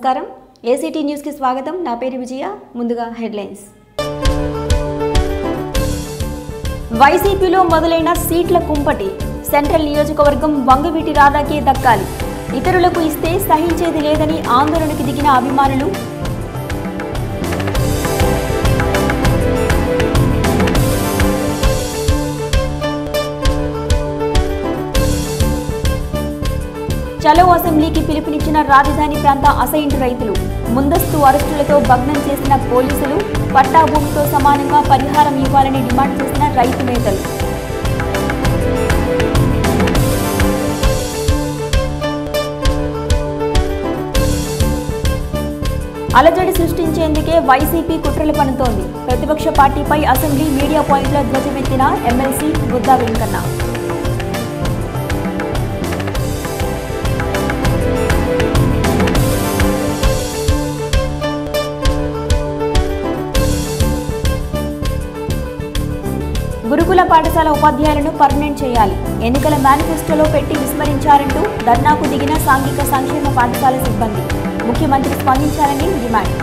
నమస్కారం ఏసీటీ న్యూస్కి స్వాగతం నా పేరు విజయ ముందుగా హెడ్లైన్స్ వైసీపీలో మొదలైన సీట్ల కుంపటి సెంట్రల్ నియోజకవర్గం వంగవీటి రాధాకే దక్కాలి ఇతరులకు ఇస్తే సహించేది లేదని ఆందోళనకు దిగిన అభిమానులు చలో అసెంబ్లీకి పిలుపునిచ్చిన రాజధాని ప్రాంత అసైన్డ్ రైతులు ముందస్తు అరెస్టులతో భగ్నం చేసిన పోలీసులు పట్టా భూమితో సమానంగా పరిహారం ఇవ్వాలని డిమాండ్ చేసిన రైతు నేతలు అలజడి సృష్టించేందుకే వైసీపీ కుట్రలు పనుతోంది ప్రతిపక్ష పార్టీపై అసెంబ్లీ మీడియా పాయింట్ల ధ్వజమెత్తిన ఎమ్మెల్సీ బుద్దా వెంకన్న గురుకుల పాఠశాల ఉపాధ్యాయులను పర్మనెంట్ చేయాలి ఎన్నికల మేనిఫెస్టోలో పెట్టి విస్మరించారంటూ ధర్నాకు దిగిన సాంఘిక సంక్షేమ పాఠశాల సిబ్బంది ముఖ్యమంత్రి స్పందించాలని డిమాండ్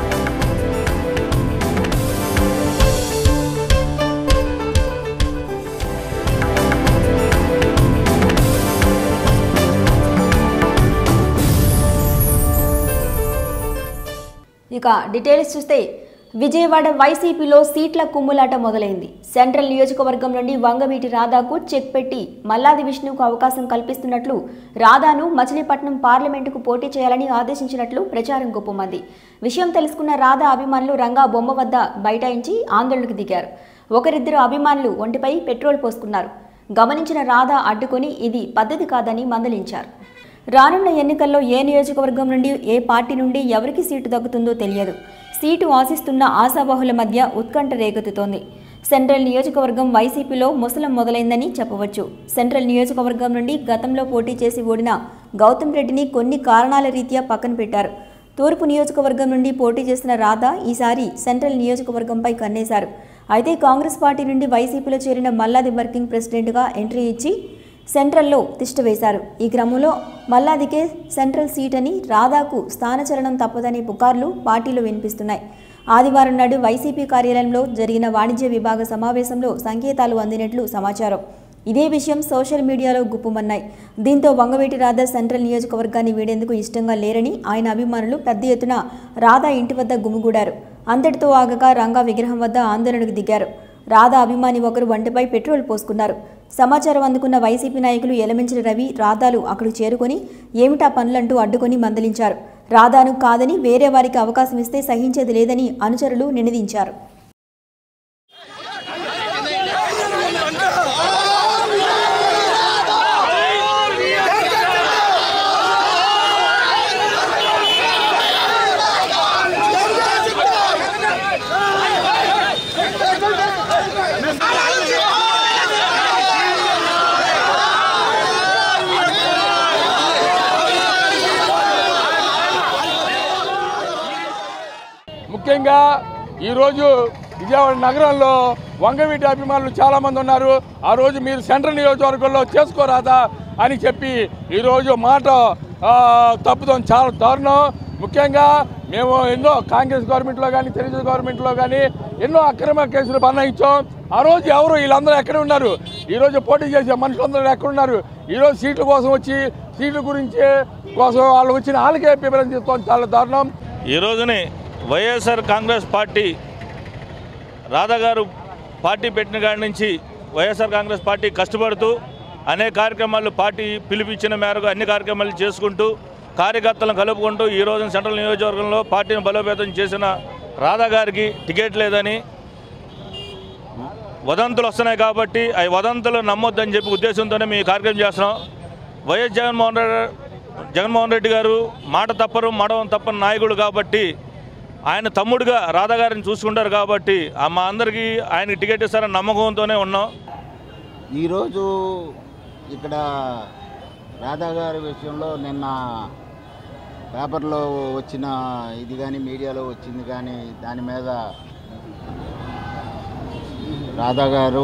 ఇక డీటెయిల్స్ చూస్తే విజయవాడ వైసీపీలో సీట్ల కుమ్ములాట మొదలైంది సెంట్రల్ నియోజకవర్గం నుండి వంగవీటి రాధాకు చెక్ పెట్టి మల్లాది విష్ణువుకు అవకాశం కల్పిస్తున్నట్లు రాధాను మచిలీపట్నం పార్లమెంటుకు పోటీ చేయాలని ఆదేశించినట్లు ప్రచారం గొప్పమంది విషయం తెలుసుకున్న రాధా అభిమానులు రంగా బొమ్మ వద్ద బైఠాయించి ఆందోళనకు దిగారు ఒకరిద్దరు అభిమానులు ఒంటిపై పెట్రోల్ పోసుకున్నారు గమనించిన రాధా అడ్డుకొని ఇది పద్ధతి కాదని మందలించారు రానున్న ఎన్నికల్లో ఏ నియోజకవర్గం నుండి ఏ పార్టీ నుండి ఎవరికి సీటు దక్కుతుందో తెలియదు సీటు ఆశిస్తున్న ఆశాబాహుల మధ్య ఉత్కంఠ రేగెత్తుతోంది సెంట్రల్ నియోజకవర్గం వైసీపీలో ముసలం మొదలైందని చెప్పవచ్చు సెంట్రల్ నియోజకవర్గం నుండి గతంలో పోటీ చేసి ఓడిన గౌతమ్ రెడ్డిని కొన్ని కారణాల రీత్యా పక్కన పెట్టారు తూర్పు నియోజకవర్గం నుండి పోటీ చేసిన రాధా ఈసారి సెంట్రల్ నియోజకవర్గంపై కన్నేశారు అయితే కాంగ్రెస్ పార్టీ నుండి వైసీపీలో చేరిన మల్లాది వర్కింగ్ ప్రెసిడెంట్గా ఎంట్రీ ఇచ్చి సెంట్రల్లో తిష్ట వేశారు ఈ క్రమంలో మల్లాదికే సెంట్రల్ సీట్ అని రాధాకు స్థానచలనం తప్పదనే పుకార్లు పార్టీలో వినిపిస్తున్నాయి ఆదివారం నాడు వైసీపీ కార్యాలయంలో జరిగిన వాణిజ్య విభాగ సమావేశంలో సంకేతాలు అందినట్లు సమాచారం ఇదే విషయం సోషల్ మీడియాలో గుప్పుమన్నాయి దీంతో వంగవేటి రాధా సెంట్రల్ నియోజకవర్గాన్ని వీడేందుకు ఇష్టంగా లేరని ఆయన అభిమానులు పెద్ద ఎత్తున రాధా ఇంటి వద్ద గుమిగూడారు అంతటితో ఆగక రంగా విగ్రహం వద్ద ఆందోళనకు దిగారు రాధా అభిమాని ఒకరు వంటిపై పెట్రోల్ పోసుకున్నారు సమాచారం అందుకున్న వైసీపీ నాయకులు ఎలమెంచిన రవి రాధాలు అక్కడికి చేరుకొని ఏమిటా పనులంటూ అడ్డుకొని మందలించారు రాధాను కాదని వేరే వారికి అవకాశం ఇస్తే సహించేది లేదని అనుచరులు నినదించారు ముఖ్యంగా ఈరోజు విజయవాడ నగరంలో వంగవీటి అభిమానులు చాలా మంది ఉన్నారు ఆ రోజు మీరు సెంట్రల్ నియోజకవర్గంలో చేసుకోరాదా అని చెప్పి ఈరోజు మాట ఆ, తప్పుదాం చాలా దారుణం ముఖ్యంగా మేము ఎన్నో కాంగ్రెస్ గవర్నమెంట్లో కానీ తెలుగుదేశం గవర్నమెంట్లో కానీ ఎన్నో అక్రమ కేసులు బనాయించాం ఆ రోజు ఎవరు వీళ్ళందరూ ఎక్కడ ఉన్నారు ఈరోజు పోటీ చేసే మనుషులందరూ ఎక్కడ ఉన్నారు ఈరోజు సీట్ల కోసం వచ్చి సీట్ల గురించి కోసం వాళ్ళు వచ్చిన వాళ్ళకే ప్రిఫరెన్స్ ఇస్తాం చాలా దారుణం ఈ రోజుని వైఎస్ఆర్ కాంగ్రెస్ పార్టీ రాధా గారు పార్టీ పెట్టిన కాడి నుంచి వైఎస్ఆర్ కాంగ్రెస్ పార్టీ కష్టపడుతూ అనేక కార్యక్రమాలు పార్టీ పిలిపించిన మేరకు అన్ని కార్యక్రమాలు చేసుకుంటూ కార్యకర్తలను కలుపుకుంటూ ఈ రోజున సెంట్రల్ నియోజకవర్గంలో పార్టీని బలోపేతం చేసిన రాధా గారికి టికెట్ లేదని వదంతులు వస్తున్నాయి కాబట్టి అవి వదంతులు నమ్మొద్దని చెప్పి ఉద్దేశంతోనే మేము ఈ కార్యక్రమం చేస్తున్నాం వైఎస్ జగన్మోహన్ రెడ్డి జగన్మోహన్ రెడ్డి గారు మాట తప్పరు మడవం తప్పని నాయకుడు కాబట్టి ఆయన తమ్ముడుగా రాధా గారిని చూసుకుంటారు కాబట్టి ఆ మా అందరికీ ఆయనకి టికెట్ ఇస్తారని నమ్మకంతోనే ఉన్నాం ఈరోజు ఇక్కడ రాధా గారి విషయంలో నిన్న పేపర్లో వచ్చిన ఇది కానీ మీడియాలో వచ్చింది కానీ దాని మీద రాధా గారు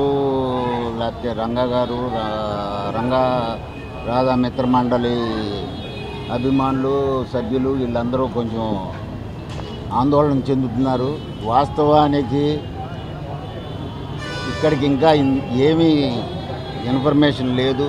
లేకపోతే రంగా గారు రా- రంగా రాధా మిత్ర మండలి అభిమానులు సభ్యులు వీళ్ళందరూ కొంచెం ఆందోళన చెందుతున్నారు వాస్తవానికి ఇక్కడికి ఇంకా ఇన్- ఏమీ ఇన్ఫర్మేషన్ లేదు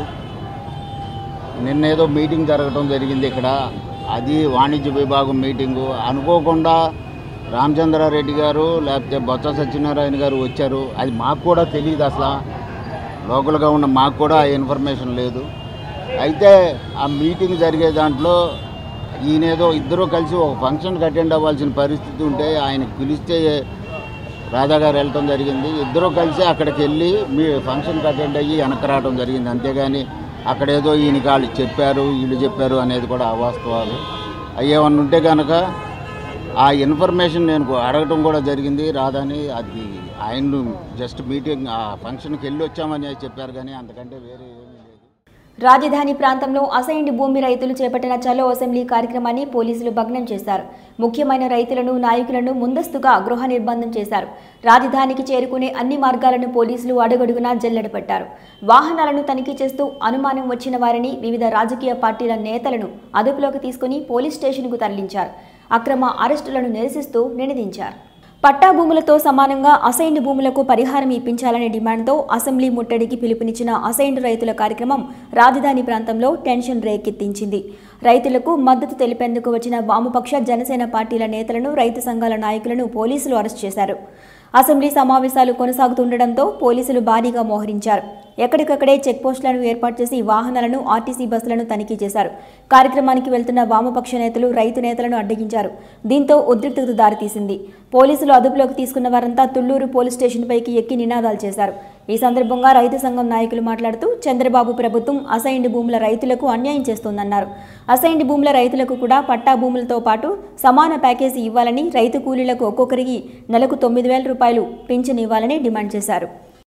నిన్నేదో మీటింగ్ జరగటం జరిగింది ఇక్కడ అది వాణిజ్య విభాగం మీటింగు అనుకోకుండా రామచంద్రారెడ్డి గారు లేకపోతే బొత్స సత్యనారాయణ గారు వచ్చారు అది మాకు కూడా తెలియదు అసలు లోకల్గా ఉన్న మాకు కూడా ఆ ఇన్ఫర్మేషన్ లేదు అయితే ఆ మీటింగ్ జరిగే దాంట్లో ఈయనేదో ఇద్దరూ కలిసి ఒక ఫంక్షన్కి అటెండ్ అవ్వాల్సిన పరిస్థితి ఉంటే ఆయనకి పిలిస్తే రాధా గారు వెళ్ళటం జరిగింది ఇద్దరూ కలిసి అక్కడికి వెళ్ళి మీ ఫంక్షన్కి అటెండ్ అయ్యి వెనక రావడం జరిగింది అంతేగాని అక్కడేదో ఈయన వాళ్ళు చెప్పారు వీళ్ళు చెప్పారు అనేది కూడా అవాస్తవాలు అయ్యేమన్నా ఉంటే కనుక ఆ ఇన్ఫర్మేషన్ నేను అడగటం కూడా జరిగింది రాదని అది ఆయన జస్ట్ మీటింగ్ ఆ ఫంక్షన్కి వెళ్ళి వచ్చామని చెప్పారు కానీ అంతకంటే వేరే ఏమీ లేదు రాజధాని ప్రాంతంలో అసైన్డ్ భూమి రైతులు చేపట్టిన చలో అసెంబ్లీ కార్యక్రమాన్ని పోలీసులు భగ్నం చేశారు ముఖ్యమైన రైతులను నాయకులను ముందస్తుగా గృహ నిర్బంధం చేశారు రాజధానికి చేరుకునే అన్ని మార్గాలను పోలీసులు అడుగడుగునా జల్లెడ పెట్టారు వాహనాలను తనిఖీ చేస్తూ అనుమానం వచ్చిన వారిని వివిధ రాజకీయ పార్టీల నేతలను అదుపులోకి తీసుకుని పోలీస్ స్టేషన్కు తరలించారు అక్రమ అరెస్టులను నిరసిస్తూ నినదించారు పట్టా భూములతో సమానంగా అసైన్డ్ భూములకు పరిహారం ఇప్పించాలనే డిమాండ్తో అసెంబ్లీ ముట్టడికి పిలుపునిచ్చిన అసైన్డ్ రైతుల కార్యక్రమం రాజధాని ప్రాంతంలో టెన్షన్ రేకెత్తించింది రైతులకు మద్దతు తెలిపేందుకు వచ్చిన వామపక్ష జనసేన పార్టీల నేతలను రైతు సంఘాల నాయకులను పోలీసులు అరెస్ట్ చేశారు అసెంబ్లీ సమావేశాలు కొనసాగుతుండటంతో పోలీసులు భారీగా మోహరించారు ఎక్కడికక్కడే చెక్ పోస్టులను ఏర్పాటు చేసి వాహనాలను ఆర్టీసీ బస్సులను తనిఖీ చేశారు కార్యక్రమానికి వెళ్తున్న వామపక్ష నేతలు రైతు నేతలను అడ్డగించారు దీంతో ఉద్రిక్తత దారితీసింది పోలీసులు అదుపులోకి తీసుకున్న వారంతా తుళ్లూరు పోలీస్ స్టేషన్ పైకి ఎక్కి నినాదాలు చేశారు ఈ సందర్భంగా రైతు సంఘం నాయకులు మాట్లాడుతూ చంద్రబాబు ప్రభుత్వం అసైన్డ్ భూముల రైతులకు అన్యాయం చేస్తోందన్నారు అసైన్డ్ భూముల రైతులకు కూడా పట్టా భూములతో పాటు సమాన ప్యాకేజీ ఇవ్వాలని రైతు కూలీలకు ఒక్కొక్కరికి నెలకు తొమ్మిది వేల రూపాయలు పింఛన్ ఇవ్వాలని డిమాండ్ చేశారు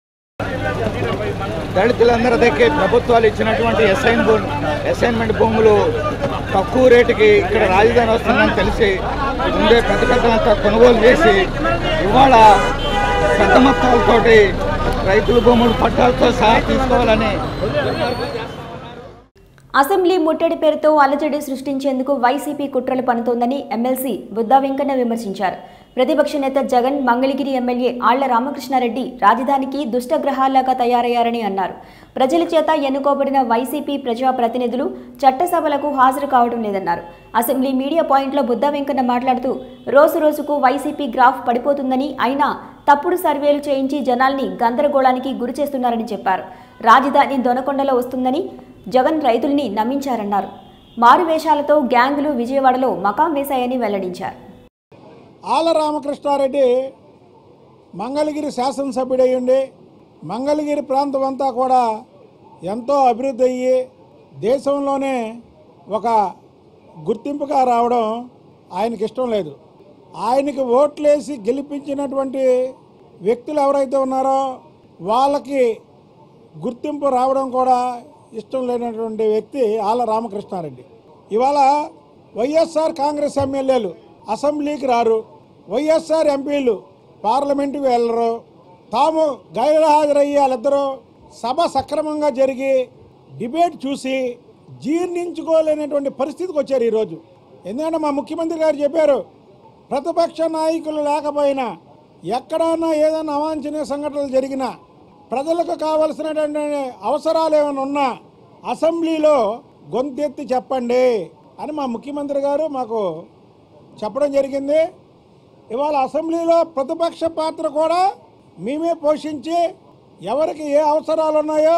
దళితులందరికీ ప్రభుత్వాలు ఇచ్చినటువంటి అసైన్ భూ అసైన్మెంట్ భూములు తక్కువ రేటుకి ఇక్కడ రాజధాని వస్తుందని తెలిసి ఉండే పెద్ద పెద్దలంతా కొనుగోలు చేసి ఇవాళ పెద్ద మొత్తాలతోటి రైతుల భూములు పట్టాలతో సహా తీసుకోవాలని అసెంబ్లీ ముట్టడి పేరుతో అలజడి సృష్టించేందుకు వైసీపీ కుట్రలు పనుతోందని ఎమ్మెల్సీ బుద్దా వెంకన్న విమర్శించారు ప్రతిపక్ష నేత జగన్ మంగళగిరి ఎమ్మెల్యే ఆళ్ల రామకృష్ణారెడ్డి రాజధానికి దుష్టగ్రహాల్లాగా తయారయ్యారని అన్నారు ప్రజల చేత ఎన్నుకోబడిన వైసీపీ ప్రజాప్రతినిధులు చట్టసభలకు హాజరు కావడం లేదన్నారు అసెంబ్లీ మీడియా పాయింట్లో బుద్దా వెంకన్న మాట్లాడుతూ రోజు రోజుకు వైసీపీ గ్రాఫ్ పడిపోతుందని అయినా తప్పుడు సర్వేలు చేయించి జనాల్ని గందరగోళానికి గురి చేస్తున్నారని చెప్పారు రాజధాని దొనకొండలో వస్తుందని జగన్ రైతుల్ని నమ్మించారన్నారు మారువేషాలతో గ్యాంగులు విజయవాడలో మకాం వేశాయని వెల్లడించారు ఆల రామకృష్ణారెడ్డి మంగళగిరి శాసనసభ్యుడయ్యండి మంగళగిరి ప్రాంతం అంతా కూడా ఎంతో అభివృద్ధి అయ్యి దేశంలోనే ఒక గుర్తింపుగా రావడం ఆయనకి ఇష్టం లేదు ఆయనకి ఓట్లేసి గెలిపించినటువంటి వ్యక్తులు ఎవరైతే ఉన్నారో వాళ్ళకి గుర్తింపు రావడం కూడా ఇష్టం లేనటువంటి వ్యక్తి ఆల రామకృష్ణారెడ్డి ఇవాళ వైఎస్ఆర్ కాంగ్రెస్ ఎమ్మెల్యేలు అసెంబ్లీకి రారు వైఎస్ఆర్ ఎంపీలు పార్లమెంటుకి వెళ్ళరు తాము గైర్హాజరయ్యి వాళ్ళిద్దరూ సభ సక్రమంగా జరిగి డిబేట్ చూసి జీర్ణించుకోలేనటువంటి పరిస్థితికి వచ్చారు ఈరోజు ఎందుకంటే మా ముఖ్యమంత్రి గారు చెప్పారు ప్రతిపక్ష నాయకులు లేకపోయినా ఎక్కడన్నా ఏదైనా అవాంఛనీయ సంఘటనలు జరిగినా ప్రజలకు కావలసినటువంటి అవసరాలు ఏమైనా ఉన్నా అసెంబ్లీలో గొంతెత్తి చెప్పండి అని మా ముఖ్యమంత్రి గారు మాకు చెప్పడం జరిగింది ఇవాళ అసెంబ్లీలో ప్రతిపక్ష పాత్ర కూడా మేమే పోషించి ఎవరికి ఏ అవసరాలు ఉన్నాయో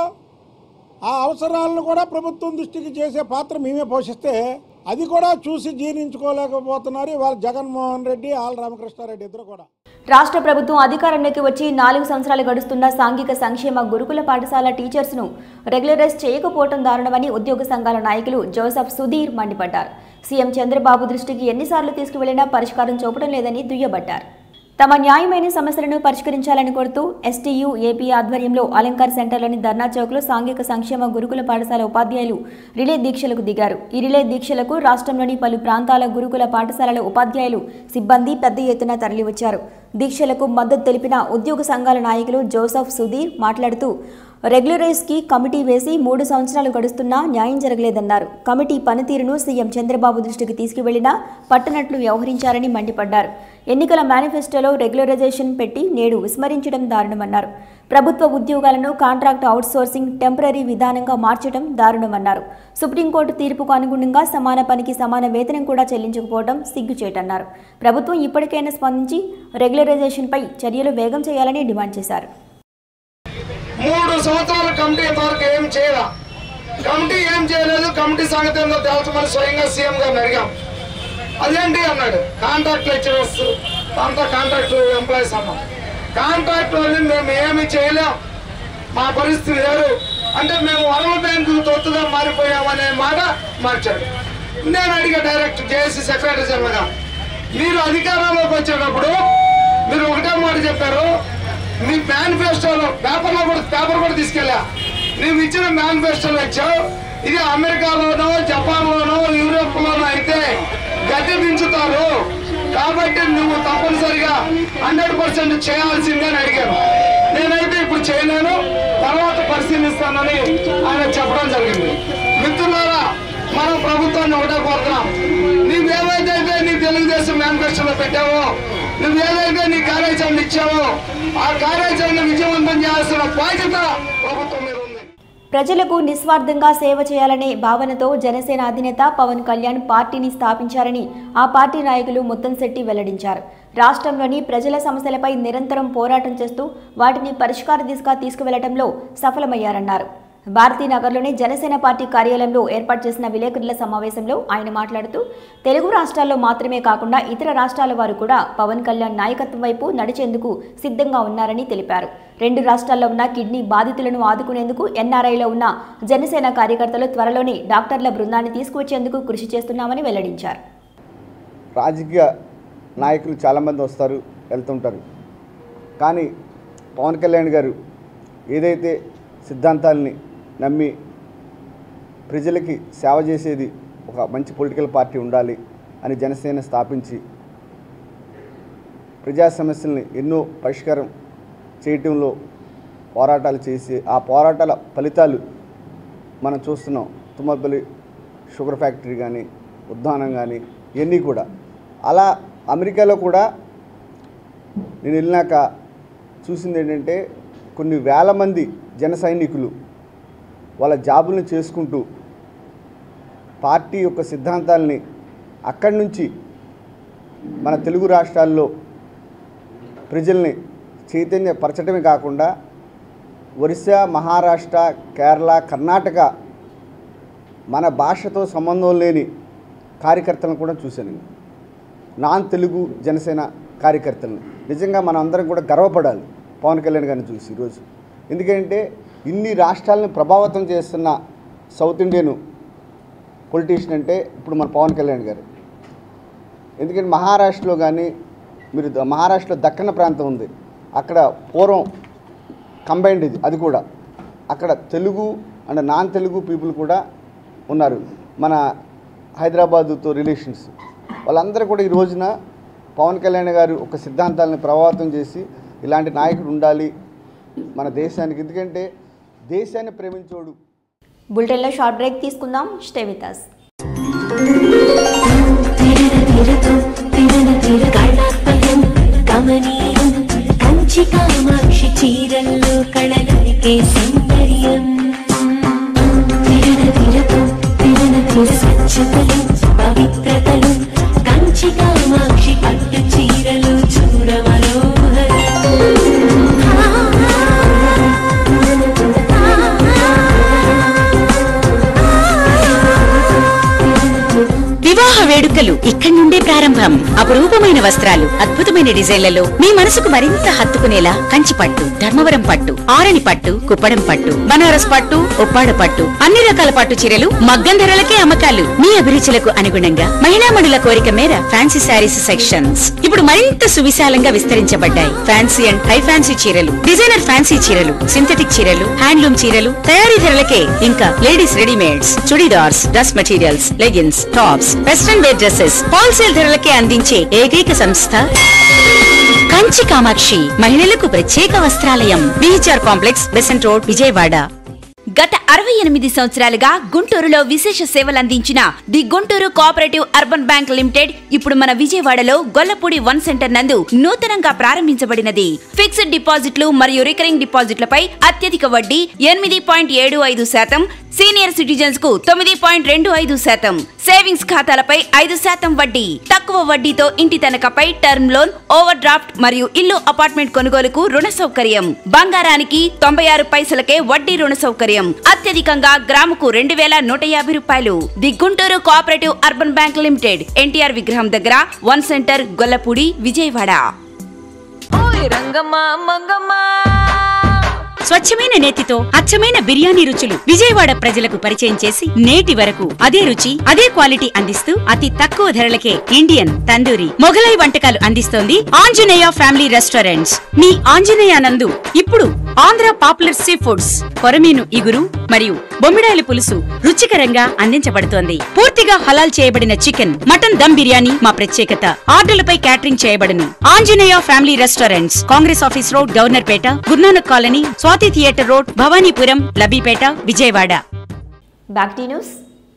ఆ అవసరాలను కూడా ప్రభుత్వం దృష్టికి చేసే పాత్ర మేమే పోషిస్తే అది కూడా చూసి జీర్ణించుకోలేకపోతున్నారు ఇవాళ జగన్మోహన్ రెడ్డి ఆల్ రామకృష్ణారెడ్డి ఇద్దరు కూడా రాష్ట్ర ప్రభుత్వం అధికారంలోకి వచ్చి నాలుగు సంవత్సరాలు గడుస్తున్న సాంఘిక సంక్షేమ గురుకుల పాఠశాల టీచర్స్ను రెగ్యులరైజ్ చేయకపోవడం దారుణమని ఉద్యోగ సంఘాల నాయకులు జోసఫ్ సుధీర్ మండిపడ్డారు సీఎం చంద్రబాబు దృష్టికి ఎన్నిసార్లు తీసుకువెళ్లినా పరిష్కారం చూపడం లేదని దుయ్యబట్టారు తమ న్యాయమైన సమస్యలను పరిష్కరించాలని కోరుతూ ఎస్టీయూ ఏపీ ఆధ్వర్యంలో అలంకార్ సెంటర్లోని ధర్నా చౌక్లో సాంఘిక సంక్షేమ గురుకుల పాఠశాల ఉపాధ్యాయులు రిలే దీక్షలకు దిగారు ఈ రిలే దీక్షలకు రాష్ట్రంలోని పలు ప్రాంతాల గురుకుల పాఠశాలల ఉపాధ్యాయులు సిబ్బంది పెద్ద ఎత్తున తరలివచ్చారు దీక్షలకు మద్దతు తెలిపిన ఉద్యోగ సంఘాల నాయకులు జోసఫ్ సుధీర్ మాట్లాడుతూ రెగ్యులరైజ్కి కమిటీ వేసి మూడు సంవత్సరాలు గడుస్తున్నా న్యాయం జరగలేదన్నారు కమిటీ పనితీరును సీఎం చంద్రబాబు దృష్టికి తీసుకువెళ్లినా పట్టనట్లు వ్యవహరించారని మండిపడ్డారు ఎన్నికల మేనిఫెస్టోలో రెగ్యులరైజేషన్ పెట్టి నేడు విస్మరించడం దారుణమన్నారు ప్రభుత్వ ఉద్యోగాలను కాంట్రాక్ట్ అవుట్సోర్సింగ్ టెంపరీ విధానంగా మార్చడం దారుణమన్నారు సుప్రీంకోర్టు తీర్పుకు అనుగుణంగా సమాన పనికి సమాన వేతనం కూడా చెల్లించకపోవడం సిగ్గుచేటన్నారు ప్రభుత్వం ఇప్పటికైనా స్పందించి రెగ్యులరైజేషన్పై చర్యలు వేగం చేయాలని డిమాండ్ చేశారు మూడు సంవత్సరాల కమిటీ ఇంతవరకు ఏం చేయరా కమిటీ ఏం చేయలేదు కమిటీ సంగతి ఏందో తేల్చమని స్వయంగా సీఎం గారిని అడిగాం అదేంటి అన్నాడు కాంట్రాక్ట్ లెక్చరర్స్ అంతా కాంట్రాక్ట్ ఎంప్లాయీస్ అన్నాం కాంట్రాక్ట్ వాళ్ళని మేము ఏమి చేయలేం మా పరిస్థితి వేరు అంటే మేము వరల బ్యాంకు తొత్తుగా మారిపోయామనే మాట మార్చాడు నేను అడిగా డైరెక్ట్ జేఏసీ సెక్రటరీ జనరల్గా మీరు అధికారంలోకి వచ్చేటప్పుడు మీరు ఒకటే మాట చెప్పారు మీ మేనిఫెస్టోలో పేపర్లో కూడా పేపర్ కూడా తీసుకెళ్ళా నువ్వు ఇచ్చిన మేనిఫెస్టోలో ఇచ్చావు ఇది అమెరికాలోనో జపాన్లోనో యూరోప్లోనో అయితే గద్దె దించుతారు కాబట్టి నువ్వు తప్పనిసరిగా హండ్రెడ్ పర్సెంట్ చేయాల్సిందే అని అడిగాను నేనైతే ఇప్పుడు చేయలేను తర్వాత పరిశీలిస్తానని ఆయన చెప్పడం జరిగింది మిత్రులారా మనం ప్రభుత్వాన్ని ఒకటే కోరుతున్నాం నువ్వేవైతే నీ తెలుగుదేశం మేనిఫెస్టోలో పెట్టావో నువ్వేదైతే నీ కార్యాచరణ ఇచ్చావో ఆ కార్యాచరణ విజయవంతం చేయాల్సిన బాధ్యత ప్రభుత్వం మీద ఉంది ప్రజలకు నిస్వార్థంగా సేవ చేయాలనే భావనతో జనసేన అధినేత పవన్ కళ్యాణ్ పార్టీని స్థాపించారని ఆ పార్టీ నాయకులు ముత్తంశెట్టి వెల్లడించారు రాష్ట్రంలోని ప్రజల సమస్యలపై నిరంతరం పోరాటం చేస్తూ వాటిని పరిష్కార దిశగా తీసుకువెళ్లడంలో సఫలమయ్యారన్నారు భారతీనగర్లోని జనసేన పార్టీ కార్యాలయంలో ఏర్పాటు చేసిన విలేకరుల సమావేశంలో ఆయన మాట్లాడుతూ తెలుగు రాష్ట్రాల్లో మాత్రమే కాకుండా ఇతర రాష్ట్రాల వారు కూడా పవన్ కళ్యాణ్ నాయకత్వం వైపు నడిచేందుకు సిద్ధంగా ఉన్నారని తెలిపారు రెండు రాష్ట్రాల్లో ఉన్న కిడ్నీ బాధితులను ఆదుకునేందుకు ఎన్ఆర్ఐలో ఉన్న జనసేన కార్యకర్తలు త్వరలోనే డాక్టర్ల బృందాన్ని తీసుకువచ్చేందుకు కృషి చేస్తున్నామని వెల్లడించారు రాజకీయ నాయకులు చాలామంది వస్తారు వెళ్తుంటారు కానీ పవన్ కళ్యాణ్ గారు ఏదైతే సిద్ధాంతాలని నమ్మి ప్రజలకి సేవ చేసేది ఒక మంచి పొలిటికల్ పార్టీ ఉండాలి అని జనసేన స్థాపించి ప్రజా సమస్యల్ని ఎన్నో పరిష్కారం చేయటంలో పోరాటాలు చేసి ఆ పోరాటాల ఫలితాలు మనం చూస్తున్నాం తుమ్మపల్లి షుగర్ ఫ్యాక్టరీ కానీ ఉద్దానం కానీ ఇవన్నీ కూడా అలా అమెరికాలో కూడా నేను వెళ్ళినాక చూసింది ఏంటంటే కొన్ని వేల మంది జన సైనికులు వాళ్ళ జాబులను చేసుకుంటూ పార్టీ యొక్క సిద్ధాంతాలని అక్కడి నుంచి మన తెలుగు రాష్ట్రాల్లో ప్రజల్ని చైతన్యపరచడమే కాకుండా ఒరిస్సా మహారాష్ట్ర కేరళ కర్ణాటక మన భాషతో సంబంధం లేని కార్యకర్తలను కూడా చూశాను నేను. నాన్ తెలుగు జనసేన కార్యకర్తలను నిజంగా మనం అందరం కూడా గర్వపడాలి పవన్ కళ్యాణ్ గారిని చూసి ఈరోజు ఎందుకంటే ఇన్ని రాష్ట్రాలను ప్రభావితం చేస్తున్న సౌత్ ఇండియన్ పొలిటీషియన్ అంటే ఇప్పుడు మన పవన్ కళ్యాణ్ గారు ఎందుకంటే మహారాష్ట్రలో కానీ మీరు ద- మహారాష్ట్రలో దక్కన ప్రాంతం ఉంది అక్కడ పూర్వం కంబైన్డ్ ఇది అది కూడా అక్కడ Telugu and non Telugu people కూడా ఉన్నారు మన హైదరాబాదుతో రిలేషన్స్ వాళ్ళందరూ కూడా ఈ రోజున పవన్ కళ్యాణ్ గారు ఒక సిద్ధాంతాలను ప్రభావితం చేసి ఇలాంటి నాయకుడు ఉండాలి మన దేశానికి ఎందుకంటే దేశాన్ని ప్రేమించోడు బులెటిన్లో షార్ట్ బ్రేక్ తీసుకుందాం స్టే విత్ us. కళాత్మకం కమనీయం కంచి కామాక్షి చీరల్లో కళలరికే సౌందర్యం తిరణ తిరపు తిరణ తిర స్వచ్ఛతలు పవిత్రతలు కంచి కామాక్షి పట్టు చీరలు చూడ వివాహ వేడుకలు ఇక్కడి నుండే ప్రారంభం అపురూపమైన వస్త్రాలు అద్భుతమైన డిజైన్లలో మీ మనసుకు మరింత హత్తుకునేలా కంచి పట్టు ధర్మవరం పట్టు ఆరణి పట్టు కుప్పడం పట్టు బనారస్ పట్టు ఉప్పాడ పట్టు అన్ని రకాల పట్టు చీరలు మగ్గం ధరలకే అమ్మకాలు మీ అభిరుచులకు అనుగుణంగా మహిళామణుల కోరిక మేర ఫ్యాన్సీ శారీస్ సెక్షన్స్ ఇప్పుడు మరింత సువిశాలంగా విస్తరించబడ్డాయి ఫ్యాన్సీ అండ్ హై ఫ్యాన్సీ చీరలు డిజైనర్ ఫ్యాన్సీ చీరలు సింథటిక్ చీరలు హ్యాండ్లూమ్ చీరలు తయారీ ధరలకే ఇంకా ladies readymades churidars dress materials leggings tops western wear dresses wholesale ధరలకే అందించే ఏకైక సంస్థ కంచి కామాక్షి మహిళలకు ప్రత్యేక వస్త్రాలయం BHR complex Besant road Vijayawada గత అరవై ఎనిమిది సంవత్సరాలుగా గుంటూరులో విశేష సేవలందించిన the Guntur cooperative urban bank limited ఇప్పుడు మన విజయవాడలో గొల్లపూడి వన్ సెంటర్ నందు నూతనంగా ప్రారంభించబడినది ఫిక్స్డ్ డిపాజిట్లు మరియు రికరింగ్ డిపాజిట్లపై అత్యధిక వడ్డీ ఎనిమిది పాయింట్ ఏడు ఐదు శాతం సీనియర్ సిటిజన్స్ కు తొమ్మిది పాయింట్ రెండు ఐదు శాతం సేవింగ్స్ ఖాతాలపై ఐదు శాతం వడ్డీ తక్కువ వడ్డీతో ఇంటి తనఖపై టర్మ్ లోన్ ఓవర్ డ్రాఫ్ట్ మరియు ఇల్లు అపార్ట్మెంట్ కొనుగోలుకు రుణ సౌకర్యం బంగారానికి తొంభై ఆరు పైసలకే వడ్డీ రుణ సౌకర్యం అత్యధికంగా గ్రాముకు రెండు వేల నూట యాభై రూపాయలు the Guntur cooperative urban bank limited NTR విగ్రహం దగ్గర వన్ సెంటర్ గొల్లపూడి విజయవాడ స్వచ్ఛమైన నేతితో అచ్చమైన బిర్యానీ రుచులు విజయవాడ ప్రజలకు పరిచయం చేసి నేటి వరకు అదే రుచి అదే క్వాలిటీ అందిస్తూ అతి తక్కువ ధరలకే ఇండియన్ తందూరి మొఘలై వంటకాలు అందిస్తోంది ఆంజనేయ ఫ్యామిలీ రెస్టారెంట్స్ మీ ఆంజనేయ నందు ఇప్పుడు ఆంధ్ర పాపులర్ సీ ఫుడ్స్ కొరమీను ఇగురు మరియు బొమ్మిడాయల పులుసు రుచికరంగా అందించబడుతోంది పూర్తిగా హలాల్ చేయబడిన చికెన్ మటన్ దమ్ బిర్యానీ మా ప్రత్యేకత ఆర్డర్లపై క్యాటరింగ్ చేయబడును Anjaneya family restaurants Congress office road Governorpet Gurunanak colony Swathi theatre road Bhavanipuram Labbipet Vijayawada బ్యాక్ టీ న్యూస్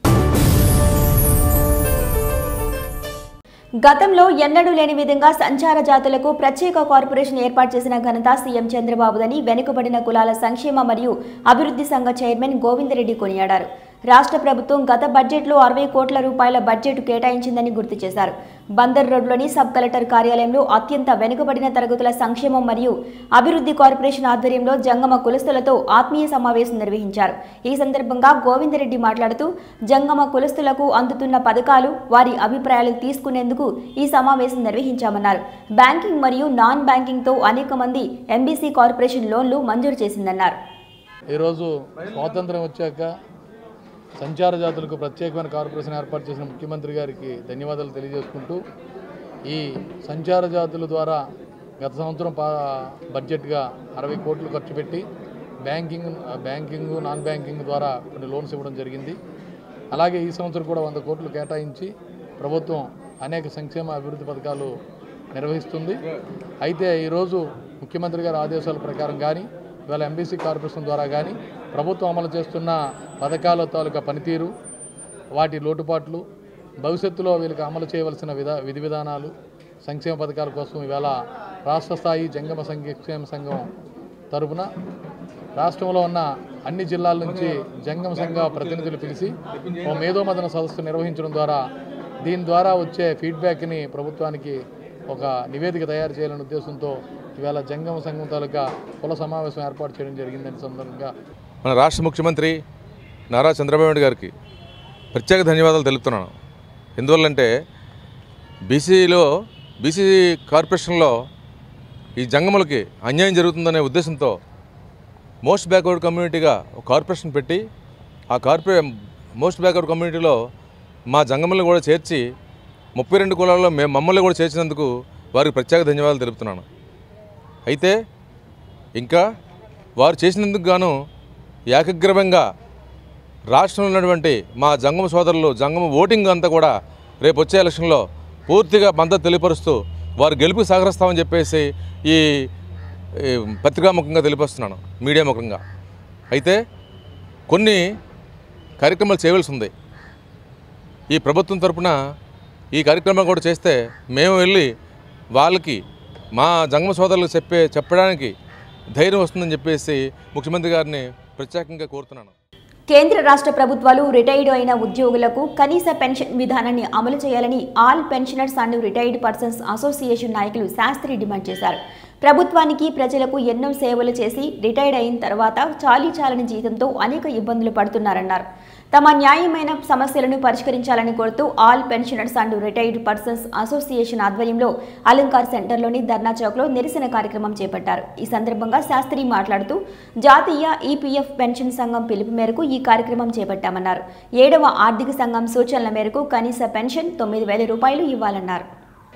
గతంలో ఎన్నడూ లేని విధంగా సంచార జాతులకు ప్రత్యేక కార్పొరేషన్ ఏర్పాటు చేసిన ఘనత సీఎం చంద్రబాబుదని వెనుకబడిన కులాల సంక్షేమ మరియు అభివృద్ధి సంఘ చైర్మన్ గోవిందరెడ్డి కొనియాడారు రాష్ట్ర ప్రభుత్వం గత బడ్జెట్లో అరవై కోట్ల రూపాయల బడ్జెట్ కేటాయించిందని గుర్తు చేశారు బందర్ రోడ్లోని సబ్ కలెక్టర్ కార్యాలయంలో అత్యంత వెనుకబడిన తరగతుల సంక్షేమం మరియు అభివృద్ధి కార్పొరేషన్ ఆధ్వర్యంలో జంగమ కులస్తులతో ఆత్మీయ సమావేశం నిర్వహించారు ఈ సందర్భంగా గోవిందరెడ్డి మాట్లాడుతూ జంగమ కులస్తులకు అందుతున్న పథకాలు వారి అభిప్రాయాలు తీసుకునేందుకు ఈ సమావేశం నిర్వహించామన్నారు బ్యాంకింగ్ మరియు నాన్ బ్యాంకింగ్తో అనేక మంది ఎంబీసీ కార్పొరేషన్ లోన్లు మంజూరు చేసిందన్నారు ఈరోజు స్వాతంత్రం వచ్చాక సంచార జాతులకు ప్రత్యేకమైన కార్పొరేషన్ ఏర్పాటు చేసిన ముఖ్యమంత్రి గారికి ధన్యవాదాలు తెలియజేసుకుంటూ ఈ సంచార జాతుల ద్వారా గత సంవత్సరం పా బడ్జెట్గా అరవై కోట్లు ఖర్చు పెట్టి బ్యాంకింగ్ బ్యాంకింగ్ నాన్ బ్యాంకింగ్ ద్వారా కొన్ని లోన్స్ ఇవ్వడం జరిగింది అలాగే ఈ సంవత్సరం కూడా వంద కోట్లు కేటాయించి ప్రభుత్వం అనేక సంక్షేమ అభివృద్ధి పథకాలు నిర్వహిస్తుంది అయితే ఈరోజు ముఖ్యమంత్రి గారి ఆదేశాల ప్రకారం కానీ ఇవాళ ఎంబీసీ కార్పొరేషన్ ద్వారా కానీ ప్రభుత్వం అమలు చేస్తున్న పథకాల తాలూకా పనితీరు వాటి లోటుపాట్లు భవిష్యత్తులో వీళ్ళకి అమలు చేయవలసిన విధా విధి విధానాలు సంక్షేమ పథకాల కోసం ఇవాళ రాష్ట్ర స్థాయి జంగమ సంక్షేమ సంఘం తరపున రాష్ట్రంలో ఉన్న అన్ని జిల్లాల నుంచి జంగమ సంఘ ప్రతినిధులు పిలిచి ఓ మేధోమదన సదస్సు నిర్వహించడం ద్వారా దీని ద్వారా వచ్చే ఫీడ్బ్యాక్ని ప్రభుత్వానికి ఒక నివేదిక తయారు చేయాలనే ఉద్దేశంతో ఇవాళ జంగమ సంఘం తాలూకా కుల సమావేశం ఏర్పాటు చేయడం జరిగిందని సందర్భంగా మన రాష్ట్ర ముఖ్యమంత్రి నారా చంద్రబాబు నాయుడు గారికి ప్రత్యేక ధన్యవాదాలు తెలుపుతున్నాను ఎందువల్లంటే బీసీలో బీసీ కార్పొరేషన్లో ఈ జంగములకి అన్యాయం జరుగుతుందనే ఉద్దేశంతో మోస్ట్ బ్యాక్వర్డ్ కమ్యూనిటీగా ఒక కార్పొరేషన్ పెట్టి ఆ కార్పొరే మోస్ట్ బ్యాక్వర్డ్ కమ్యూనిటీలో మా జంగములను కూడా చేర్చి ముప్పై రెండు కులాల్లో మేము మమ్మల్ని కూడా చేర్చినందుకు వారికి ప్రత్యేక ధన్యవాదాలు తెలుపుతున్నాను అయితే ఇంకా వారు చేసినందుకు గాను ఏకగ్రీవంగా రాష్ట్రంలో ఉన్నటువంటి మా జంగమ సోదరులు జంగమ ఓటింగ్ అంతా కూడా రేపు వచ్చే ఎలక్షన్లో పూర్తిగా మద్దతు తెలియపరుస్తూ వారు గెలుపు సహకరిస్తామని చెప్పేసి ఈ ఈ పత్రికాముఖంగా తెలియపరుస్తున్నాను మీడియా ముఖంగా అయితే కొన్ని కార్యక్రమాలు చేయవలసి ఉంది ఈ ప్రభుత్వం తరపున ఈ కార్యక్రమం కూడా చేస్తే మేము వెళ్ళి వాళ్ళకి మా జంగమ సోదరులకు చెప్పే చెప్పడానికి ధైర్యం వస్తుందని చెప్పేసి ముఖ్యమంత్రి గారిని ప్రత్యేకంగా కోరుతున్నాను కేంద్ర రాష్ట్ర ప్రభుత్వాలు రిటైర్డ్ అయిన ఉద్యోగులకు కనీస పెన్షన్ విధానాన్ని అమలు చేయాలని all pensioners and retired persons association నాయకులు శాస్త్రి డిమాండ్ చేశారు ప్రభుత్వానికి ప్రజలకు ఎన్నో సేవలు చేసి రిటైర్డ్ అయిన తర్వాత చాలీ చాలని జీతంతో అనేక ఇబ్బందులు పడుతున్నారన్నారు తమ న్యాయమైన సమస్యలను పరిష్కరించాలని కోరుతూ all pensioners and retired persons association ఆధ్వర్యంలో అలంకార్ సెంటర్లోని ధర్నా చౌక్లో నిరసన కార్యక్రమం చేపట్టారు ఈ సందర్భంగా శాస్త్రి మాట్లాడుతూ జాతీయ ఈపీఎఫ్ పెన్షన్ సంఘం పిలుపు మేరకు ఈ కార్యక్రమం చేపట్టామన్నారు ఏడవ ఆర్థిక సంఘం సూచనల మేరకు కనీస పెన్షన్ తొమ్మిది వేల రూపాయలు ఇవ్వాలన్నారు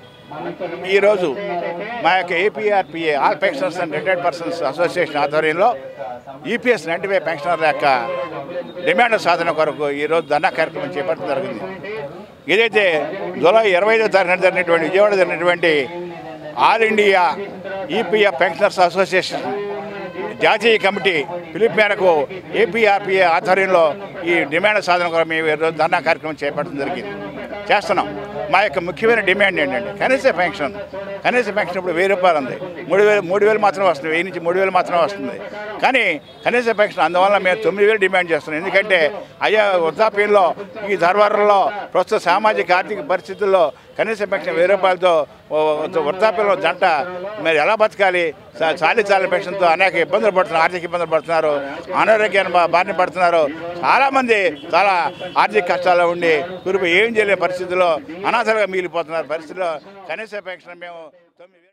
ఈరోజు మా యొక్క APRPA all pensioners and retired persons association ఆధ్వర్యంలో ఈపీఎస్ నైంటీ ఫైవ్ పెన్షనర్ల యొక్క డిమాండ్ సాధన కొరకు ఈరోజు ధర్నా కార్యక్రమం చేపట్టడం జరిగింది ఏదైతే జూలై ఇరవై ఐదో తారీఖున జరిగినటువంటి విజయవాడ జరిగినటువంటి all India EPF pensioners association జాతీయ కమిటీ పిలుపు మేరకు ఏపీఆర్పీఏ ఆధ్వర్యంలో ఈ డిమాండ్ సాధన కూడా మేము ఈరోజు ధర్నా కార్యక్రమం చేపట్టడం జరిగింది చేస్తున్నాం మా యొక్క ముఖ్యమైన డిమాండ్ ఏంటంటే కనీస పెన్షన్ కనీస పెన్షన్ ఇప్పుడు వెయ్యి రూపాయలు ఉంది మూడు వేలు మూడు వేలు మాత్రమే వస్తుంది వెయ్యి నుంచి మూడు వేలు మాత్రమే వస్తుంది కానీ కనీస పెన్షన్ అందువల్ల మేము తొమ్మిది వేలు డిమాండ్ చేస్తున్నాం ఎందుకంటే అయ్యా వృద్ధాప్యంలో ఈ ధర్వారంలో ప్రస్తుత సామాజిక ఆర్థిక పరిస్థితుల్లో కనీస పెన్షన్ వెయ్యి రూపాయలతో ఓ వృద్ధాప్యంలో జంట మరి ఎలా బతకాలి చా- చాలీ చాలని పెన్షన్తో అనేక ఇబ్బందులు పడుతున్నారు ఆర్థిక ఇబ్బందులు పడుతున్నారు అనారోగ్యాన్ని బా- బారిన పడుతున్నారు చాలామంది చాలా ఆర్థిక కష్టాల్లో ఉండి కురుపు ఏం చేయలేని పరిస్థితుల్లో అనాథలుగా మిగిలిపోతున్నారు పరిస్థితుల్లో కనీస పెన్షన్ మేము తొమ్మిది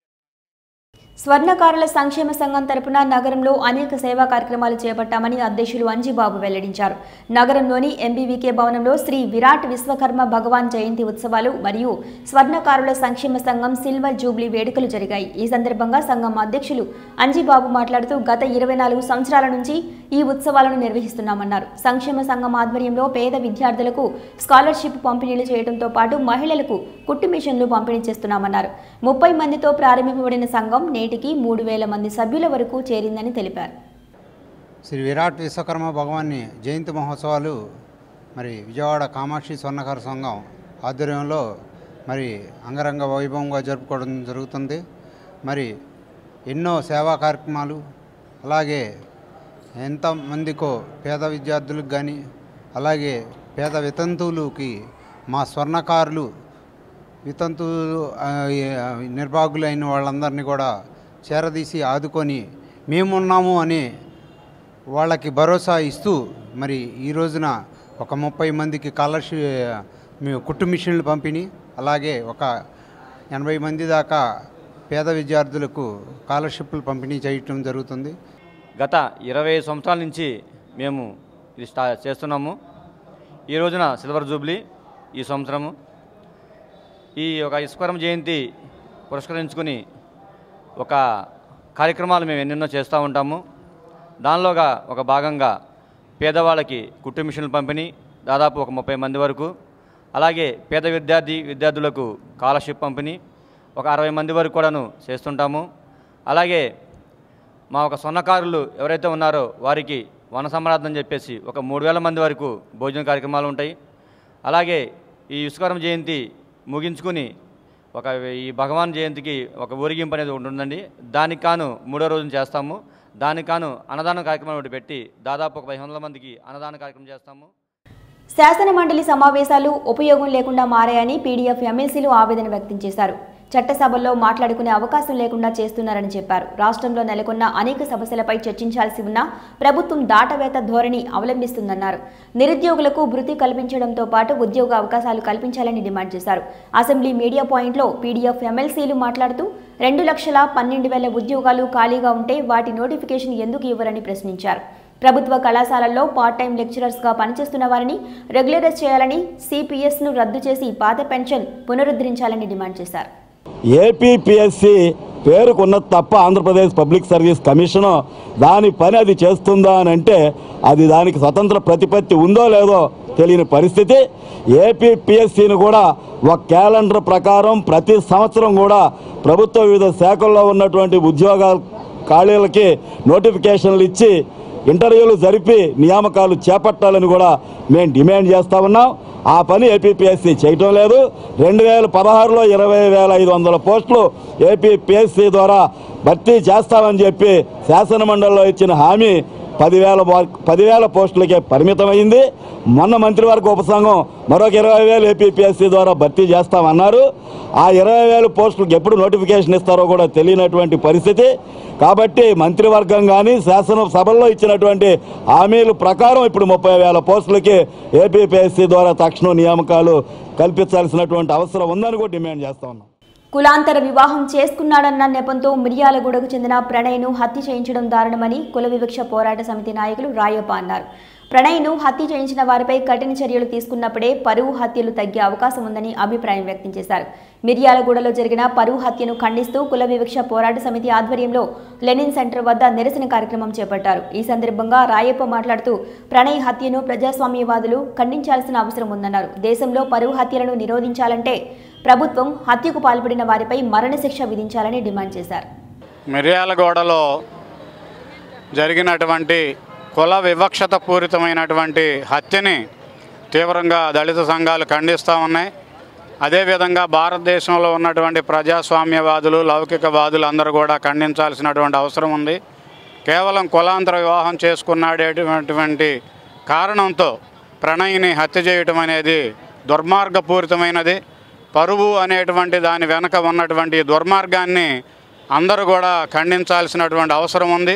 స్వర్ణకారుల సంక్షేమ సంఘం తరపున నగరంలో అనేక సేవా కార్యక్రమాలు చేపట్టామని అధ్యక్షులు అంజిబాబు వెల్లడించారు నగరంలోని ఎంబీవీకే భవనంలో శ్రీ విరాట్ విశ్వకర్మ భగవాన్ జయంతి ఉత్సవాలు మరియు స్వర్ణకారుల సంక్షేమ సంఘం సిల్వర్ జూబ్లీ వేడుకలు జరిగాయి ఈ సందర్భంగా సంఘం అధ్యక్షులు అంజిబాబు మాట్లాడుతూ గత ఇరవై నాలుగు సంవత్సరాల నుంచి ఈ ఉత్సవాలను నిర్వహిస్తున్నామన్నారు సంక్షేమ సంఘం ఆధ్వర్యంలో పేద విద్యార్థులకు స్కాలర్షిప్ పంపిణీలు చేయడంతో పాటు మహిళలకు కుట్టు మిషన్లు పంపిణీ చేస్తున్నామన్నారు ముప్పై మందితో ప్రారంభింపబడిన సంఘం నేటికి మూడు వేల మంది సభ్యుల వరకు చేరిందని తెలిపారు శ్రీ విరాట్ విశ్వకర్మ భగవాన్ని జయంతి మహోత్సవాలు మరి విజయవాడ కామాక్షి స్వర్ణకార సంఘం ఆధ్వర్యంలో మరి అంగరంగ వైభవంగా జరుపుకోవడం జరుగుతుంది మరి ఎన్నో సేవా కార్యక్రమాలు అలాగే ఎంతమందికో పేద విద్యార్థులకు కానీ అలాగే పేద వితంతువులకి మా స్వర్ణకారులు వితంతువులు ఆ, ఆ, నిర్భాగులైన వాళ్ళందరినీ కూడా చేరదీసి ఆదుకొని మేమున్నాము అని వాళ్ళకి భరోసా ఇస్తూ మరి ఈ రోజున ఒక ముప్పై మందికి స్కాలర్షిప్ మేము కుట్టు మిషన్లు పంపిణీ అలాగే ఒక ఎనభై మంది దాకా పేద విద్యార్థులకు స్కాలర్షిప్లు పంపిణీ చేయటం జరుగుతుంది గత ఇరవై సంవత్సరాల నుంచి మేము ఇది స్టా చేస్తున్నాము ఈ రోజున సిల్వర్ జూబ్లీ ఈ సంవత్సరము ఈ ఒక ఈశ్వరం జయంతి పురస్కరించుకుని ఒక కార్యక్రమాలు మేము ఎన్నెన్నో చేస్తూ ఉంటాము దానిలోగా ఒక భాగంగా పేదవాళ్ళకి కుట్టు మిషన్లు పంపిణీ దాదాపు ఒక ముప్పై మంది వరకు అలాగే పేద విద్యార్థి విద్యార్థులకు స్కాలర్షిప్ పంపిణీ ఒక అరవై మంది వరకు కూడాను చేస్తుంటాము అలాగే మా ఒక స్వర్ణకారులు ఎవరైతే ఉన్నారో వారికి వన సమారాధన చెప్పేసి ఒక మూడు వేల మంది వరకు భోజన కార్యక్రమాలు ఉంటాయి అలాగే ఈ విశ్వకర్మ జయంతి ముగించుకుని ఒక ఈ భగవాన్ జయంతికి ఒక ఊరిగింపు అనేది ఒకటి ఉందండి దానికి కాను మూడో రోజున చేస్తాము దానికి కాను అన్నదాన కార్యక్రమం ఒకటి పెట్టి దాదాపు ఒక పదిహేను వందల మందికి అన్నదాన కార్యక్రమం చేస్తాము శాసన మండలి సమావేశాలు ఉపయోగం లేకుండా మారాయని పీడీఎఫ్ ఎమ్మెల్సీలు ఆవేదన వ్యక్తం చేశారు చట్టసభల్లో మాట్లాడుకునే అవకాశం లేకుండా చేస్తున్నారని చెప్పారు రాష్ట్రంలో నెలకొన్న అనేక సమస్యలపై చర్చించాల్సి ఉన్నా ప్రభుత్వం దాటవేత ధోరణి అవలంబిస్తుందన్నారు నిరుద్యోగులకు భృతి కల్పించడంతో పాటు ఉద్యోగ అవకాశాలు కల్పించాలని డిమాండ్ చేశారు అసెంబ్లీ మీడియా పాయింట్లో పీడీఎఫ్ ఎమ్మెల్సీలు మాట్లాడుతూ రెండు లక్షల పన్నెండు వేల ఉద్యోగాలు ఖాళీగా ఉంటే వాటి నోటిఫికేషన్ ఎందుకు ఇవ్వరని ప్రశ్నించారు ప్రభుత్వ కళాశాలల్లో పార్ట్ టైం లెక్చరర్స్గా పనిచేస్తున్న వారిని రెగ్యులరైజ్ చేయాలని సిపిఎస్ను రద్దు చేసి పాత పెన్షన్ పునరుద్ధరించాలని డిమాండ్ చేశారు ఏపీపీఎస్సి పేరుకున్నది తప్ప ఆంధ్రప్రదేశ్ పబ్లిక్ సర్వీస్ కమిషను దాని పని అది చేస్తుందా అని అంటే అది దానికి స్వతంత్ర ప్రతిపత్తి ఉందో లేదో తెలియని పరిస్థితి ఏపీపీఎస్సిని కూడా ఒక క్యాలెండర్ ప్రకారం ప్రతి సంవత్సరం కూడా ప్రభుత్వ వివిధ శాఖల్లో ఉన్నటువంటి ఉద్యోగాల ఖాళీలకి నోటిఫికేషన్లు ఇచ్చి ఇంటర్వ్యూలు జరిపి నియామకాలు చేపట్టాలని కూడా మేము డిమాండ్ చేస్తా ఉన్నాం ఆ పని ఏపీపీఎస్సీ చేయటం లేదు రెండు వేల పదహారులో ఇరవై వేల ఐదు వందల పోస్టులు ఏపీపీఎస్సీ ద్వారా భర్తీ చేస్తామని చెప్పి శాసనమండలిలో ఇచ్చిన హామీ పదివేల వా- పదివేల పోస్టులకే పరిమితమైంది మొన్న మంత్రివర్గ ఉపసంఘం మరొక ఇరవై వేలు ఏపీపీఎస్సీ ద్వారా భర్తీ చేస్తామన్నారు ఆ ఇరవై వేల పోస్టులకు ఎప్పుడు నోటిఫికేషన్ ఇస్తారో కూడా తెలియనటువంటి పరిస్థితి కాబట్టి మంత్రివర్గం కానీ శాసనసభల్లో ఇచ్చినటువంటి హామీల ప్రకారం ఇప్పుడు ముప్పై వేల పోస్టులకి ఏపీపీఎస్సీ ద్వారా తక్షణం నియామకాలు కల్పించాల్సినటువంటి అవసరం ఉందని కూడా డిమాండ్ చేస్తా ఉన్నాం కులాంతర వివాహం చేసుకున్నాడన్న నెపంతో మిర్యాలగూడకు చెందిన ప్రణయ్ను హత్య చేయించడం దారుణమని కుల వివక్ష పోరాట సమితి నాయకులు రాయప్ప అన్నారు ప్రణయ్ను హత్య చేయించిన వారిపై కఠిన చర్యలు తీసుకున్నప్పుడే పరువు హత్యలు తగ్గే అవకాశం ఉందని అభిప్రాయం వ్యక్తం చేశారు మిర్యాలగూడలో జరిగిన పరువు హత్యను ఖండిస్తూ కుల వివక్ష పోరాట సమితి ఆధ్వర్యంలో లెనిన్ సెంటర్ వద్ద నిరసన కార్యక్రమం చేపట్టారు ఈ సందర్భంగా రాయప్ప మాట్లాడుతూ ప్రణయ్ హత్యను ప్రజాస్వామ్యవాదులు ఖండించాల్సిన అవసరం ఉందన్నారు దేశంలో పరువు హత్యలను నిరోధించాలంటే ప్రభుత్వం హత్యకు పాల్పడిన వారిపై మరణశిక్ష విధించాలని డిమాండ్ చేశారు మిర్యాలగూడలో జరిగినటువంటి కుల వివక్షత పూరితమైనటువంటి హత్యని తీవ్రంగా దళిత సంఘాలు ఖండిస్తూ ఉన్నాయి అదేవిధంగా భారతదేశంలో ఉన్నటువంటి ప్రజాస్వామ్యవాదులు లౌకికవాదులు అందరూ కూడా ఖండించాల్సినటువంటి అవసరం ఉంది కేవలం కులాంతర వివాహం చేసుకున్నాడేటువంటి కారణంతో ప్రణయిని హత్య చేయటం అనేది దుర్మార్గపూరితమైనది పరువు అనేటువంటి దాని వెనక ఉన్నటువంటి ఈ దుర్మార్గాన్ని అందరూ కూడా ఖండించాల్సినటువంటి అవసరం ఉంది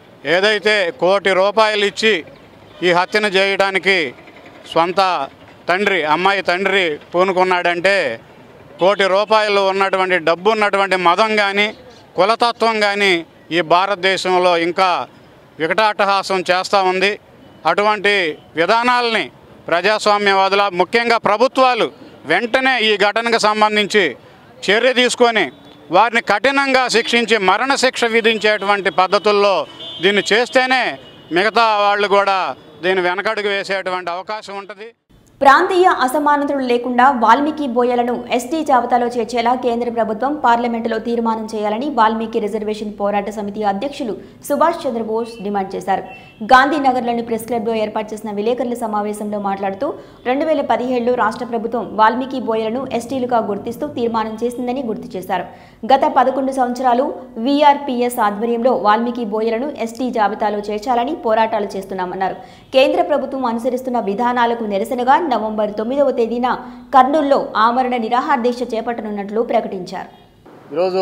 ఏదైతే కోటి రూపాయలు ఇచ్చి ఈ హత్యను చేయడానికి సొంత తండ్రి అమ్మాయి తండ్రి పూనుకున్నాడంటే కోటి రూపాయలు ఉన్నటువంటి డబ్బు ఉన్నటువంటి మదం కానీ కులతత్వం కానీ ఈ భారతదేశంలో ఇంకా వికటాటహాసం చేస్తూ ఉంది అటువంటి విధానాలని ప్రజాస్వామ్యవాదుల ముఖ్యంగా ప్రభుత్వాలు వెంటనే ఈ ఘటనకు సంబంధించి చర్య తీసుకొని వారిని కఠినంగా శిక్షించి మరణశిక్ష విధించేటువంటి పద్ధతుల్లో దీన్ని చేస్తేనే మిగతా వాళ్ళు కూడా దీన్ని వెనకడుగు వేసేటువంటి అవకాశం ఉంటుంది ప్రాంతీయ అసమానతలు లేకుండా వాల్మీకి బోయలను ఎస్టీ జాబితాలో చేర్చేలా కేంద్ర ప్రభుత్వం పార్లమెంటులో తీర్మానం చేయాలని వాల్మీకి రిజర్వేషన్ పోరాట సమితి అధ్యక్షులు సుభాష్ చంద్రబోస్ డిమాండ్ చేశారు గాంధీనగర్లోని ప్రెస్ క్లబ్లో ఏర్పాటు చేసిన విలేకరుల సమావేశంలో మాట్లాడుతూ రెండు వేల పదిహేడులో రాష్ట్ర ప్రభుత్వం వాల్మీకి బోయలను ఎస్టీలుగా గుర్తిస్తూ తీర్మానం చేసిందని గుర్తు చేశారు గత పదకొండు సంవత్సరాలు వీఆర్పీఎస్ ఆధ్వర్యంలో వాల్మీకి బోయలను ఎస్టీ జాబితాలో చేర్చాలని పోరాటాలు చేస్తున్నామన్నారు కేంద్ర ప్రభుత్వం అనుసరిస్తున్న విధానాలకు నిరసనగా నవంబర్ తొమ్మిదవ తేదీన కర్నూలులో ఆమరణ నిరాహార దీక్ష చేపట్టనున్నట్లు ప్రకటించారు ఈరోజు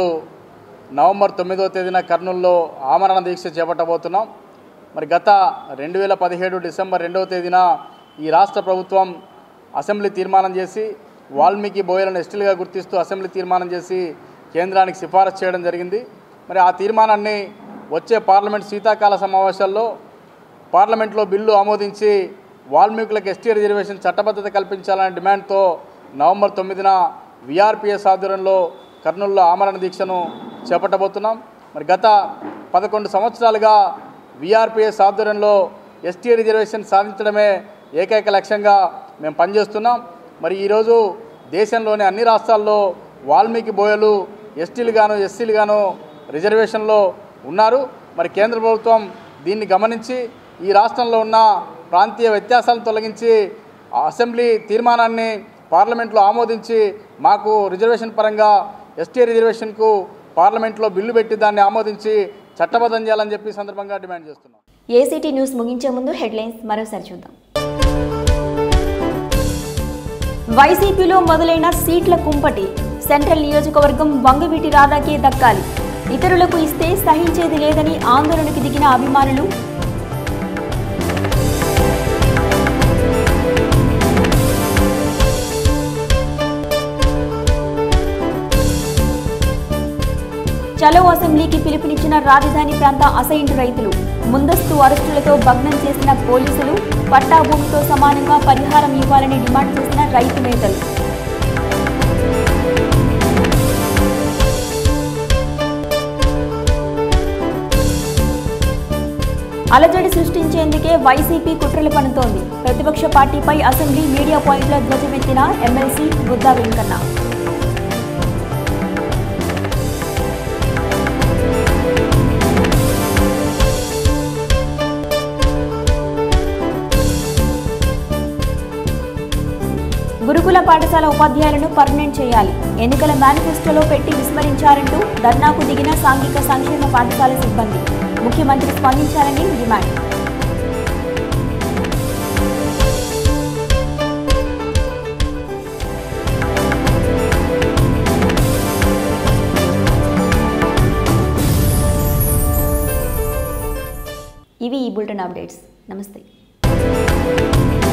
నవంబర్ తొమ్మిదవ తేదీన కర్నూలులో ఆమరణ దీక్ష చేపట్టబోతున్నాం మరి గత రెండు వేల పదిహేడు డిసెంబర్ రెండవ తేదీన ఈ రాష్ట్ర ప్రభుత్వం అసెంబ్లీ తీర్మానం చేసి వాల్మీకి బోయలను ఎస్టీలుగా గుర్తిస్తూ అసెంబ్లీ తీర్మానం చేసి కేంద్రానికి సిఫారసు చేయడం జరిగింది మరి ఆ తీర్మానాన్ని వచ్చే పార్లమెంట్ శీతాకాల సమావేశాల్లో పార్లమెంట్లో బిల్లు ఆమోదించి వాల్మీకులకు ఎస్టీ రిజర్వేషన్ చట్టబద్ధత కల్పించాలనే డిమాండ్తో నవంబర్ తొమ్మిదిన విఆర్పిఎస్ ఆధ్వర్యంలో కర్నూలులో ఆమరణ దీక్షను చేపట్టబోతున్నాం మరి గత పదకొండు సంవత్సరాలుగా విఆర్పిఎస్ ఆధ్వర్యంలో ఎస్టీ రిజర్వేషన్ సాధించడమే ఏకైక లక్ష్యంగా మేము పనిచేస్తున్నాం మరి ఈరోజు దేశంలోని అన్ని రాష్ట్రాల్లో వాల్మీకి బోయలు ఎస్టీలు గాను ఎస్సీలు గాను రిజర్వేషన్లో ఉన్నారు మరి కేంద్ర ప్రభుత్వం దీన్ని గమనించి ఈ రాష్ట్రంలో ఉన్న ప్రాంతీయ వ్యత్యాసాలను తొలగించి ఆ అసెంబ్లీ తీర్మానాన్ని పార్లమెంట్లో ఆమోదించి మాకు రిజర్వేషన్ పరంగా ఎస్టీ రిజర్వేషన్కు పార్లమెంట్లో బిల్లు పెట్టి దాన్ని ఆమోదించి చట్టబద్ధం చేయాలని చెప్పి ఈ సందర్భంగా డిమాండ్ చేస్తున్నాం ఏసీటీ న్యూస్ ముగించే ముందు హెడ్లైన్స్ మరోసారి చూద్దాం వైసీపీలో మొదలైన సీట్ల కుంపటి సెంట్రల్ నియోజకవర్గం వంగవీటి రాధాకే దక్కాలి ఇతరులకు ఇస్తే సహించేది లేదని ఆందోళనకు దిగిన అభిమానులు చలో అసెంబ్లీకి పిలుపునిచ్చిన రాజధాని ప్రాంత అసైన్డ్ రైతులు ముందస్తు అరెస్టులతో భగ్నం చేసిన పోలీసులు పట్టా భూమితో సమానంగా పరిహారం ఇవ్వాలని డిమాండ్ చేసిన రైతు నేతలు అలజడి సృష్టించేందుకే వైసీపీ కుట్రలు పనుతోంది ప్రతిపక్ష పార్టీపై అసెంబ్లీ మీడియా పాయింట్లో ధ్వజమెత్తిన ఎమ్మెల్సీ బుద్దా వెంకన్న గురుకుల పాఠశాల ఉపాధ్యాయులను పర్మనెంట్ చేయాలి ఎన్నికల మేనిఫెస్టోలో పెట్టి విస్మరించారంటూ ధర్నాకు దిగిన సాంఘిక సంక్షేమ పాఠశాల సిబ్బంది ముఖ్యమంత్రి స్పందించాలని డిమాండ్ ఇవి ఈ బులెటిన్ అప్డేట్స్ నమస్తే